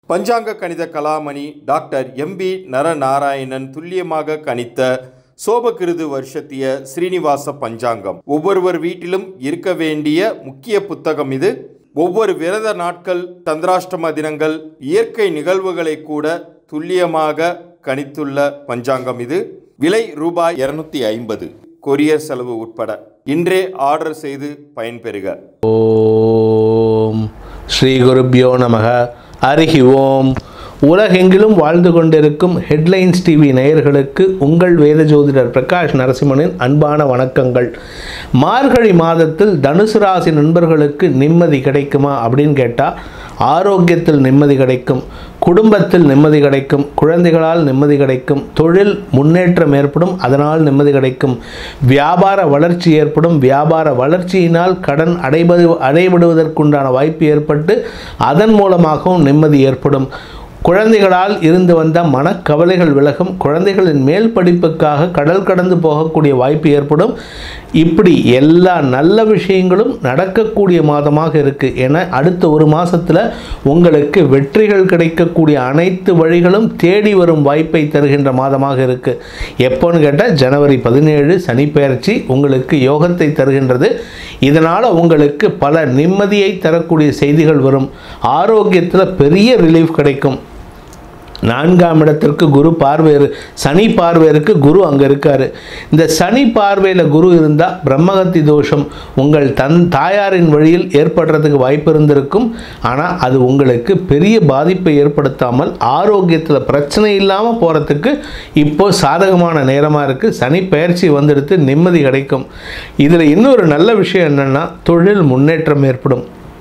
பஞ்சாங்க கணித Kalamani doctor MP Naranarayanan துல்லியமாக கணித்த சோபகிருது வருஷத்திய ஸ்ரீனிவாச பஞ்சாங்கம் ஒவ்வொருவர் வீட்டிலும் இருக்க வேண்டிய முக்கிய புத்தகம் இது ஒவ்வொரு விரத நாட்கள் தந்திராஷ்டம தினங்கள் இயற்கை நிகழ்வுகளை கூட துல்லியமாக கணித்துள்ள பஞ்சாங்கம் இது விலை ரூபாய் இருநூத்தி ஐம்பது கொரியர் செலவு உட்பட இன்றே ஆர்டர் செய்து பயன்பெறுக ஓம் ஸ்ரீ குருப்பியோ நமக அருகி ஓம் உலகெங்கிலும் வாழ்ந்து கொண்டிருக்கும் ஹெட்லைன்ஸ் டிவி நேயர்களுக்கு உங்கள் வேத ஜோதிடர் பிரகாஷ் நரசிம்மனின் அன்பான வணக்கங்கள் மார்கழி மாதத்தில் தனுசு ராசி நண்பர்களுக்கு நிம்மதி கிடைக்குமா அப்படின்னு கேட்டால் ஆரோக்கியத்தில் நிம்மதி கிடைக்கும் குடும்பத்தில் நிம்மதி கிடைக்கும் குழந்தைகளால் நிம்மதி கிடைக்கும் தொழில் முன்னேற்றம் ஏற்படும் அதனால் நிம்மதி கிடைக்கும் வியாபார வளர்ச்சி ஏற்படும் வியாபார வளர்ச்சியினால் கடன் அடைபது அடைபடுவதற்குண்டான வாய்ப்பு ஏற்பட்டு அதன் மூலமாகவும் நிம்மதி ஏற்படும் குழந்தைகளால் இருந்து வந்த மனக்கவலைகள் விலகும் குழந்தைகளின் மேல் படிப்புக்காக கடல் கடந்து போகக்கூடிய வாய்ப்பு ஏற்படும் இப்படி எல்லா நல்ல விஷயங்களும் நடக்கக்கூடிய மாதமாக இருக்குது என அடுத்த ஒரு மாதத்தில் உங்களுக்கு வெற்றிகள் கிடைக்கக்கூடிய அனைத்து வழிகளும் தேடி வரும் வாய்ப்பை தருகின்ற மாதமாக இருக்குது எப்போன்னு கேட்டால் ஜனவரி பதினேழு சனிப்பெயர்ச்சி உங்களுக்கு யோகத்தை தருகின்றது இதனால் உங்களுக்கு பல நிம்மதியை தரக்கூடிய செய்திகள் வரும் ஆரோக்கியத்தில் பெரிய ரிலீஃப் கிடைக்கும் நான்காம் இடத்திற்கு குரு பார்வை இரு- சனி பார்வை இருக்கு குரு அங்கே இருக்கார் இந்த சனி பார்வையில் குரு இருந்தால் பிரம்மகத்தி தோஷம் உங்கள் தன் தாயாரின் வழியில் ஏற்படுறதுக்கு வாய்ப்பு இருந்திருக்கும் ஆனால் அது உங்களுக்கு பெரிய பாதிப்பை ஏற்படுத்தாமல் ஆரோக்கியத்தில் பிரச்சனை இல்லாமல் போகிறதுக்கு இப்போ சாதகமான நேரமாக இருக்குது சனி பயிற்சி வந்துடுத்து நிம்மதி கிடைக்கும் இதில் இன்னொரு நல்ல விஷயம் என்னென்னா தொழில் முன்னேற்றம் ஏற்படும்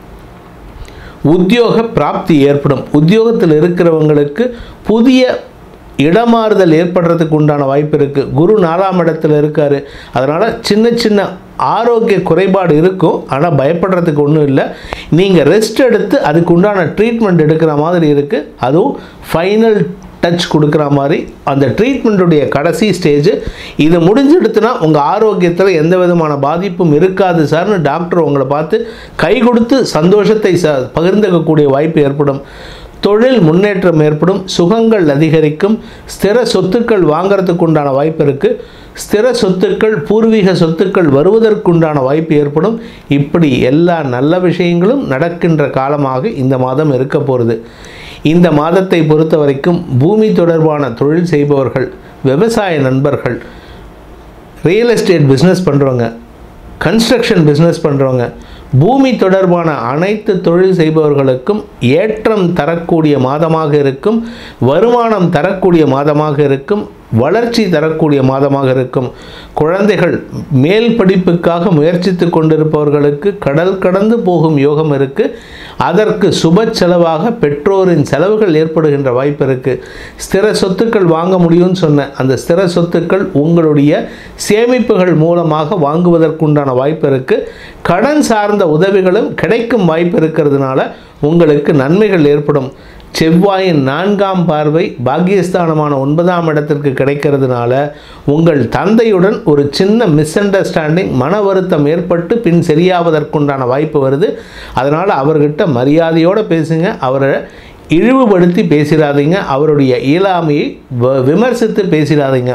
உத்தியோக பிராப்தி ஏற்படும் உத்தியோகத்தில் இருக்கிறவங்களுக்கு புதிய இடமாறுதல் ஏற்படுறதுக்கு உண்டான வாய்ப்பு இருக்குது குரு நாலாம் இடத்துல இருக்கார் அதனால் சின்ன சின்ன ஆரோக்கிய குறைபாடு இருக்கும் ஆனால் பயப்படுறதுக்கு ஒன்றும் இல்லை நீங்கள் ரெஸ்ட் எடுத்து அதுக்கு உண்டான ட்ரீட்மெண்ட் எடுக்கிற மாதிரி இருக்குது அதுவும் ஃபைனல் டச் கொடுக்குற மாதிரி அந்த ட்ரீட்மெண்ட்டுடைய கடைசி ஸ்டேஜ் இது முடிஞ்சிடுத்துனா உங்கள் ஆரோக்கியத்தில் எந்த விதமான பாதிப்பும் இருக்காது சார்னு டாக்டர் உங்களை பார்த்து கை கொடுத்து சந்தோஷத்தை ச பகிர்ந்துக்கக்கூடிய வாய்ப்பு ஏற்படும் தொழில் முன்னேற்றம் ஏற்படும் சுகங்கள் அதிகரிக்கும் ஸ்திர சொத்துக்கள் வாங்குறதுக்கு உண்டான வாய்ப்பு இருக்குது ஸ்திர சொத்துக்கள் பூர்வீக சொத்துக்கள் வருவதற்குண்டான வாய்ப்பு ஏற்படும் இப்படி எல்லா நல்ல விஷயங்களும் நடக்கின்ற காலமாக இந்த மாதம் இருக்க போகிறது இந்த மாதத்தை பொறுத்த வரைக்கும் பூமி தொடர்பான தொழில் செய்பவர்கள் விவசாய நண்பர்கள் ரியல் எஸ்டேட் பிஸ்னஸ் பண்ணுறவங்க கன்ஸ்ட்ரக்ஷன் பிஸ்னஸ் பண்ணுறவங்க பூமி தொடர்பான அனைத்து தொழில் செய்பவர்களுக்கும் ஏற்றம் தரக்கூடிய மாதமாக இருக்கும் வருமானம் தரக்கூடிய மாதமாக இருக்கும் வளர்ச்சி தரக்கூடிய மாதமாக இருக்கும் குழந்தைகள் மேல் படிப்புக்காக முயற்சித்து கொண்டிருப்பவர்களுக்கு கடல் கடந்து போகும் யோகம் இருக்குது அதற்கு சுப செலவாக பெற்றோரின் செலவுகள் ஏற்படுகின்ற வாய்ப்பு இருக்குது ஸ்திர சொத்துக்கள் வாங்க முடியும்னு சொன்ன அந்த ஸ்திர சொத்துக்கள் உங்களுடைய சேமிப்புகள் மூலமாக வாங்குவதற்குண்டான வாய்ப்பு இருக்குது கடன் சார்ந்த உதவிகளும் கிடைக்கும் வாய்ப்பு இருக்கிறதுனால உங்களுக்கு நன்மைகள் ஏற்படும் செவ்வாயின் நான்காம் பார்வை பாக்கியஸ்தானமான ஒன்பதாம் இடத்திற்கு கிடைக்கிறதுனால உங்கள் தந்தையுடன் ஒரு சின்ன மிஸ் அண்டர்ஸ்டாண்டிங் மன வருத்தம் ஏற்பட்டு பின் சரியாவதற்குண்டான வாய்ப்பு வருது அதனால் அவர்கிட்ட மரியாதையோடு பேசுங்க அவரை இழிவுபடுத்தி பேசிடாதீங்க அவருடைய இயலாமையை வ- விமர்சித்து பேசிடாதீங்க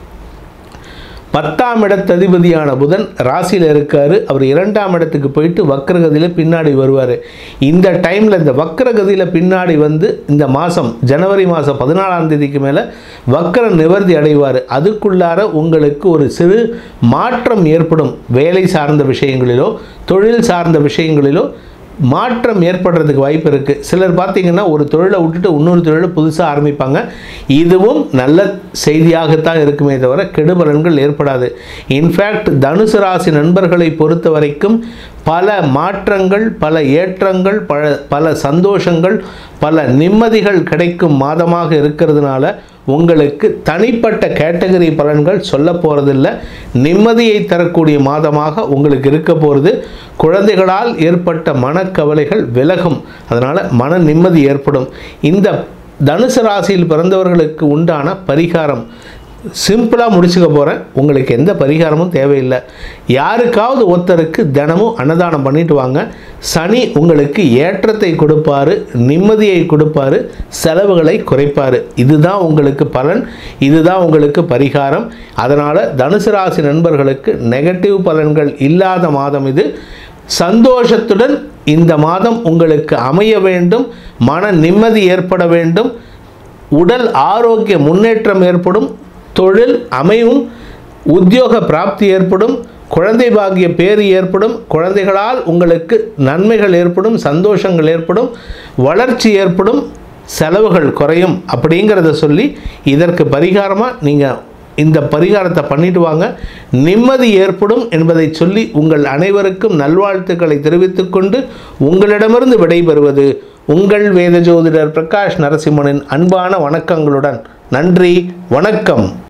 பத்தாம் இடத்ததிபதியான புதன் ராசியில் இருக்கார் அவர் இரண்டாம் இடத்துக்கு போயிட்டு வக்ரகதியில் பின்னாடி வருவார் இந்த டைமில் இந்த வக்ரகதியில் பின்னாடி வந்து இந்த மாதம் ஜனவரி மாதம் பதினாலாம் தேதிக்கு மேலே வக்ர நிவர்த்தி அடைவார் அதுக்குள்ளார உங்களுக்கு ஒரு சிறு மாற்றம் ஏற்படும் வேலை சார்ந்த விஷயங்களிலோ தொழில் சார்ந்த விஷயங்களிலோ மாற்றம் ஏற்படுறதுக்கு வாய்ப்பு இருக்குது சிலர் பார்த்தீங்கன்னா ஒரு தொழிலை விட்டுட்டு இன்னொரு தொழிலை புதுசாக ஆரம்பிப்பாங்க இதுவும் நல்ல செய்தியாகத்தான் இருக்குமே தவிர கெடுபலன்கள் ஏற்படாது இன்ஃபேக்ட் தனுசு ராசி நண்பர்களை பொறுத்த வரைக்கும் பல மாற்றங்கள் பல ஏற்றங்கள் பல பல சந்தோஷங்கள் பல நிம்மதிகள் கிடைக்கும் மாதமாக இருக்கிறதுனால உங்களுக்கு தனிப்பட்ட கேட்டகரி பலன்கள் சொல்ல போகிறதில்ல நிம்மதியை தரக்கூடிய மாதமாக உங்களுக்கு இருக்க போகிறது குழந்தைகளால் ஏற்பட்ட மனக்கவலைகள் விலகும் அதனால் மன நிம்மதி ஏற்படும் இந்த தனுசு ராசியில் பிறந்தவர்களுக்கு உண்டான பரிகாரம் சிம்பிளாக முடிச்சுக்க போகிறேன் உங்களுக்கு எந்த பரிகாரமும் தேவையில்லை யாருக்காவது ஒருத்தருக்கு தினமும் அன்னதானம் பண்ணிட்டு வாங்க சனி உங்களுக்கு ஏற்றத்தை கொடுப்பாரு நிம்மதியை கொடுப்பாரு செலவுகளை குறைப்பார் இதுதான் உங்களுக்கு பலன் இதுதான் உங்களுக்கு பரிகாரம் அதனால் தனுசு ராசி நண்பர்களுக்கு நெகட்டிவ் பலன்கள் இல்லாத மாதம் இது சந்தோஷத்துடன் இந்த மாதம் உங்களுக்கு அமைய வேண்டும் மன நிம்மதி ஏற்பட வேண்டும் உடல் ஆரோக்கிய முன்னேற்றம் ஏற்படும் தொழில் அமையும் உத்தியோக பிராப்தி ஏற்படும் குழந்தை பாக்கிய பேறு ஏற்படும் குழந்தைகளால் உங்களுக்கு நன்மைகள் ஏற்படும் சந்தோஷங்கள் ஏற்படும் வளர்ச்சி ஏற்படும் செலவுகள் குறையும் அப்படிங்கிறத சொல்லி இதற்கு பரிகாரமாக நீங்கள் இந்த பரிகாரத்தை பண்ணிட்டு வாங்க நிம்மதி ஏற்படும் என்பதை சொல்லி உங்கள் அனைவருக்கும் நல்வாழ்த்துக்களை தெரிவித்துக்கொண்டு உங்களிடமிருந்து விடைபெறுவது உங்கள் வேத ஜோதிடர் பிரகாஷ் நரசிம்மனின் அன்பான வணக்கங்களுடன் நன்றி வணக்கம்